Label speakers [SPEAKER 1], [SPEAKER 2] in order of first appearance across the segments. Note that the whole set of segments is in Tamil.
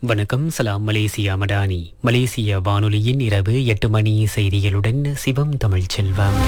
[SPEAKER 1] வணக்கம் சலாம் மலேசியா மடானி மலேசிய வானொலியின் இரவு எட்டு மணி செய்திகளுடன் சிவம் தமிழ் செல்வம்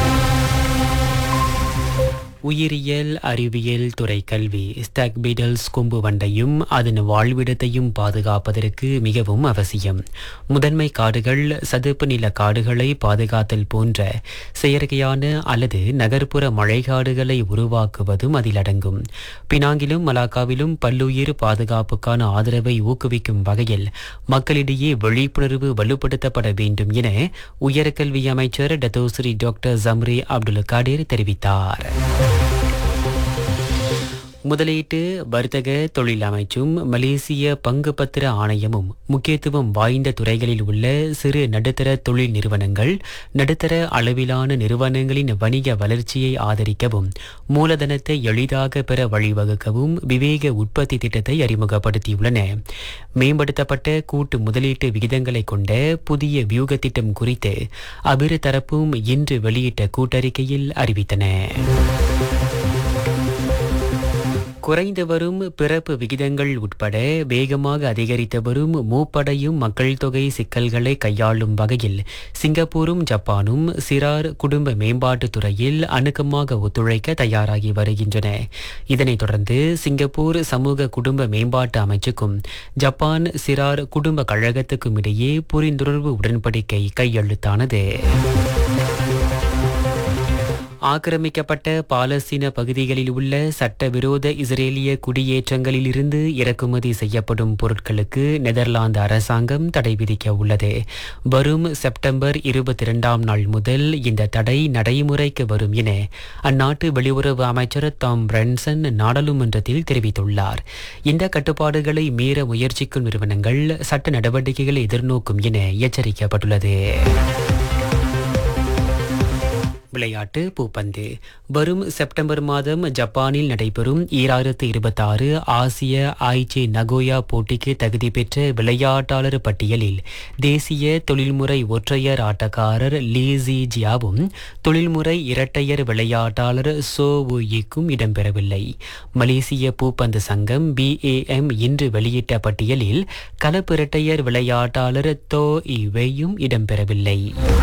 [SPEAKER 1] உயிரியல் அறிவியல் துறை கல்வி ஸ்டாக் பீடல்ஸ் கொம்பு வண்டையும் அதன் வாழ்விடத்தையும் பாதுகாப்பதற்கு மிகவும் அவசியம் முதன்மை காடுகள் சதுப்பு நில காடுகளை பாதுகாத்தல் போன்ற செயற்கையான அல்லது நகர்ப்புற மழைக்காடுகளை உருவாக்குவதும் அதில் அடங்கும் பினாங்கிலும் மலாக்காவிலும் பல்லுயிர் பாதுகாப்புக்கான ஆதரவை ஊக்குவிக்கும் வகையில் மக்களிடையே விழிப்புணர்வு வலுப்படுத்தப்பட வேண்டும் என உயர்கல்வி அமைச்சர் Dato' Sri doctor Zambry Abdul Kadir தெரிவித்தார் முதலீட்டு வர்த்தக தொழில் அமைச்சும் மலேசிய பங்கு பத்திர ஆணையமும் முக்கியத்துவம் வாய்ந்த துறைகளில் உள்ள சிறு நடுத்தர தொழில் நிறுவனங்கள் நடுத்தர அளவிலான நிறுவனங்களின் வணிக வளர்ச்சியை ஆதரிக்கவும் மூலதனத்தை எளிதாக பெற வழிவகுக்கவும் விவேக உற்பத்தி திட்டத்தை அறிமுகப்படுத்தியுள்ளன மேம்படுத்தப்பட்ட கூட்டு முதலீட்டு விகிதங்களை கொண்ட புதிய வியூக திட்டம் குறித்து அவ்விரு தரப்பும் இன்று வெளியிட்ட கூட்டறிக்கையில் அறிவித்தன குறைந்து வரும் பிறப்பு விகிதங்கள் உட்பட வேகமாக அதிகரித்து வரும் மூப்படையும் மக்கள் தொகை சிக்கல்களை கையாளும் வகையில் சிங்கப்பூரும் ஜப்பானும் சிறார் குடும்ப மேம்பாட்டுத் துறையில் அணுக்கமாக ஒத்துழைக்க தயாராகி வருகின்றன இதனைத் தொடர்ந்து சிங்கப்பூர் சமூக குடும்ப மேம்பாட்டு அமைச்சுக்கும் ஜப்பான் சிறார் குடும்ப கழகத்துக்கும் இடையே புரிந்துணர்வு உடன்படிக்கை கையெழுத்தானது ஆக்கிரமிக்கப்பட்ட பாலஸ்தீன பகுதிகளில் உள்ள சட்டவிரோத இஸ்ரேலிய குடியேற்றங்களிலிருந்து இறக்குமதி செய்யப்படும் பொருட்களுக்கு நெதர்லாந்து அரசாங்கம் தடை விதிக்க உள்ளது வரும் செப்டம்பர் இருபத்தி இரண்டாம் நாள் முதல் இந்த தடை நடைமுறைக்கு வரும் என அந்நாட்டு வெளியுறவு அமைச்சர் டாம் பிரென்சன் நாடாளுமன்றத்தில் தெரிவித்துள்ளார் இந்த கட்டுப்பாடுகளை மீற முயற்சிக்கும் நிறுவனங்கள் சட்ட நடவடிக்கைகளை எதிர்நோக்கும் என எச்சரிக்கப்பட்டுள்ளது விளையாட்டு பூப்பந்து வரும் செப்டம்பர் மாதம் ஜப்பானில் நடைபெறும் ஈராயிரத்து இருபத்தாறு ஆசிய ஆய்ச்சி நகோயா போட்டிக்கு தகுதி பெற்ற விளையாட்டாளர் பட்டியலில் தேசிய தொழில்முறை ஒற்றையர் ஆட்டக்காரர் லீ ஜி ஜியாவும் தொழில்முறை இரட்டையர் விளையாட்டாளர் சோ வுயிக்கும் இடம்பெறவில்லை மலேசிய பூப்பந்து சங்கம் பிஏஎம் இன்று வெளியிட்ட பட்டியலில் கலப்பிரட்டையர் விளையாட்டாளர் தோ இவையும் இடம்பெறவில்லை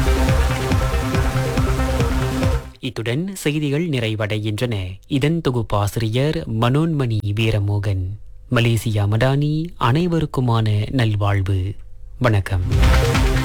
[SPEAKER 1] இத்துடன் செய்திகள் நிறைவடைகின்றன இதன் தொகுப்பாசிரியர் மனோன்மணி வீரமோகன் மலேசியா மடானி அனைவருக்குமான நல்வாழ்வு வணக்கம்